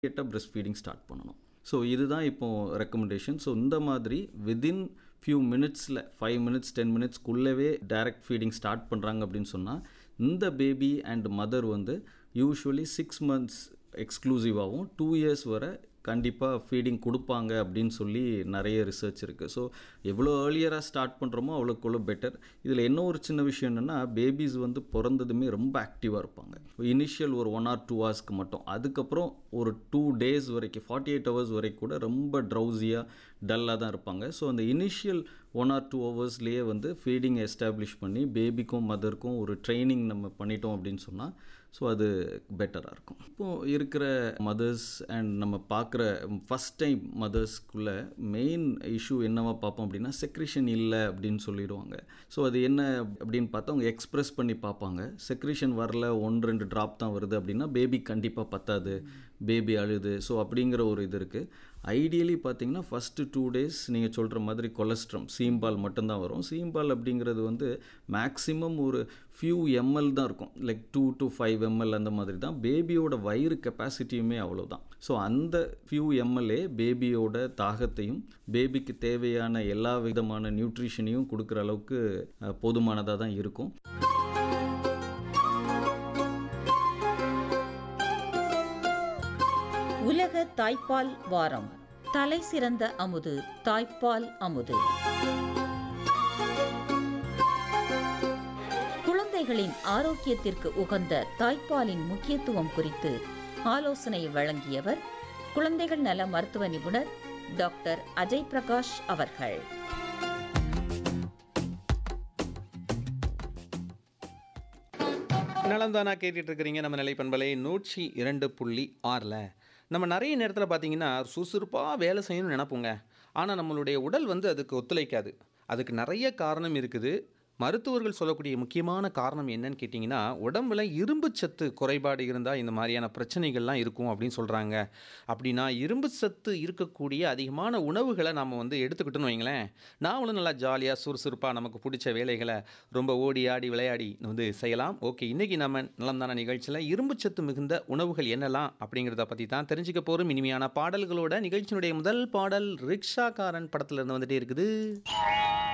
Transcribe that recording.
இமீடியட்டாக breast feeding start பண்ணணும் so இதுதான் இப்போ ரெக்கமெண்டேஷன் ஸோ இந்த மாதிரி விதின் ஃபியூ மினிட்ஸில் ஃபைவ் மினிட்ஸ் டென் மினிட்ஸ்க்குள்ளவே டைரக்ட் ஃபீடிங் ஸ்டார்ட் பண்ணுறாங்க அப்படின்னு சொன்னால் இந்த பேபி அண்ட் மதர் வந்து யூஸ்வலி சிக்ஸ் மந்த்ஸ் எக்ஸ்க்ளூசிவாகவும் டூ இயர்ஸ் வரை கண்டிப்பாக ஃபீடிங் கொடுப்பாங்க அப்படின்னு சொல்லி நிறைய ரிசர்ச் இருக்குது ஸோ எவ்வளோ ஏர்லியராக ஸ்டார்ட் பண்ணுறோமோ அவ்வளோக்கு பெட்டர் இதில் என்ன ஒரு சின்ன விஷயம் என்னென்னா பேபிஸ் வந்து பிறந்ததுமே ரொம்ப ஆக்டிவாக இருப்பாங்க இனிஷியல் ஒரு ஒன் ஆர் டூ ஹவர்ஸ்க்கு மட்டும் அதுக்கப்புறம் ஒரு டூ டேஸ் வரைக்கும் ஃபார்ட்டி எயிட் ஹவர்ஸ் வரைக்கும் கூட ரொம்ப ட்ரௌசியாக டல்லாக தான் இருப்பாங்க ஸோ அந்த இனிஷியல் ஒன் ஆர் டூ ஹவர்ஸ்லேயே வந்து ஃபீடிங் எஸ்டாப்ளிஷ் பண்ணி பேபிக்கும் மதருக்கும் ஒரு ட்ரைனிங் நம்ம பண்ணிட்டோம் அப்படின்னு சொன்னால் ஸோ அது பெட்டராக இருக்கும் இப்போது இருக்கிற மதர்ஸ் அண்ட் நம்ம பார்க்குற ஃபஸ்ட் டைம் மதர்ஸ்க்குள்ளே மெயின் இஷ்யூ என்னவா பார்ப்போம் அப்படின்னா செக்ரிஷன் இல்லை அப்படின்னு சொல்லிடுவாங்க ஸோ அது என்ன அப்படின்னு பார்த்தா அவங்க எக்ஸ்ப்ரெஸ் பண்ணி பார்ப்பாங்க செக்ரிஷன் வரல ஒன்று ரெண்டு ட்ராப் தான் வருது அப்படின்னா பேபி கண்டிப்பாக பத்தாது பேபி அழுது ஸோ அப்படிங்கிற ஒரு இது இருக்குது ஐடியலி பார்த்தீங்கன்னா ஃபஸ்ட்டு டூ டேஸ் நீங்கள் சொல்கிற மாதிரி கொலஸ்ட்ரம் சீம்பால் மட்டும்தான் வரும் சீம்பால் அப்படிங்கிறது வந்து மேக்ஸிமம் ஒரு ஃபியூ எம்எல் தான் இருக்கும் like two to five ML அந்த மாதிரி தான் பேபியோட வயிறு கெப்பாசிட்டியுமே அவ்வளோதான் ஸோ அந்த ஃபியூ எம்எல்ஏ பேபியோட தாகத்தையும் பேபிக்கு தேவையான எல்லா விதமான நியூட்ரிஷனையும் கொடுக்குற அளவுக்கு போதுமானதாக தான் இருக்கும் உலக தாய்ப்பால் வாரம் தலை சிறந்த அமுது தாய்ப்பால் அமுது குழந்தைகளின் ஆரோக்கியத்திற்கு உகந்த தாய்ப்பாலின் முக்கியத்துவம் குறித்து ஆலோசனை வழங்கியவர் குழந்தைகள் நல மருத்துவ நிபுணர் டாக்டர் அஜய் பிரகாஷ் அவர்கள் நலம்தானா கேட்டுட்டு இருக்கிறீங்க நம்ம நிலை பண்பலை நூற்றி இரண்டு புள்ளி ஆறில் நம்ம நிறைய நேரத்தில் பார்த்தீங்கன்னா சுறுசுறுப்பாக வேலை செய்யணும்னு நினைப்போங்க ஆனால் நம்மளுடைய உடல் வந்து அதுக்கு ஒத்துழைக்காது அதுக்கு நிறைய காரணம் இருக்குது மருத்துவர்கள் சொல்லக்கூடிய முக்கியமான காரணம் என்னன்னு கேட்டிங்கன்னா உடம்புல இரும்பு சத்து குறைபாடு இருந்தால் இந்த மாதிரியான பிரச்சனைகள்லாம் இருக்கும் அப்படின்னு சொல்கிறாங்க அப்படின்னா இரும்பு சத்து இருக்கக்கூடிய அதிகமான உணவுகளை நம்ம வந்து எடுத்துக்கிட்டோன்னு வைங்களேன் நாமளும் நல்லா ஜாலியாக சுறுசுறுப்பாக நமக்கு பிடிச்ச வேலைகளை ரொம்ப ஓடி ஆடி விளையாடி வந்து செய்யலாம் ஓகே இன்றைக்கி நம்ம நலம்தான நிகழ்ச்சியில் இரும்பு சத்து மிகுந்த உணவுகள் என்னலாம் அப்படிங்கிறத பற்றி தான் தெரிஞ்சுக்க போகிறோம் இனிமையான பாடல்களோட நிகழ்ச்சியினுடைய முதல் பாடல் ரிக்ஷாக்காரன் படத்துல இருந்து வந்துட்டே இருக்குது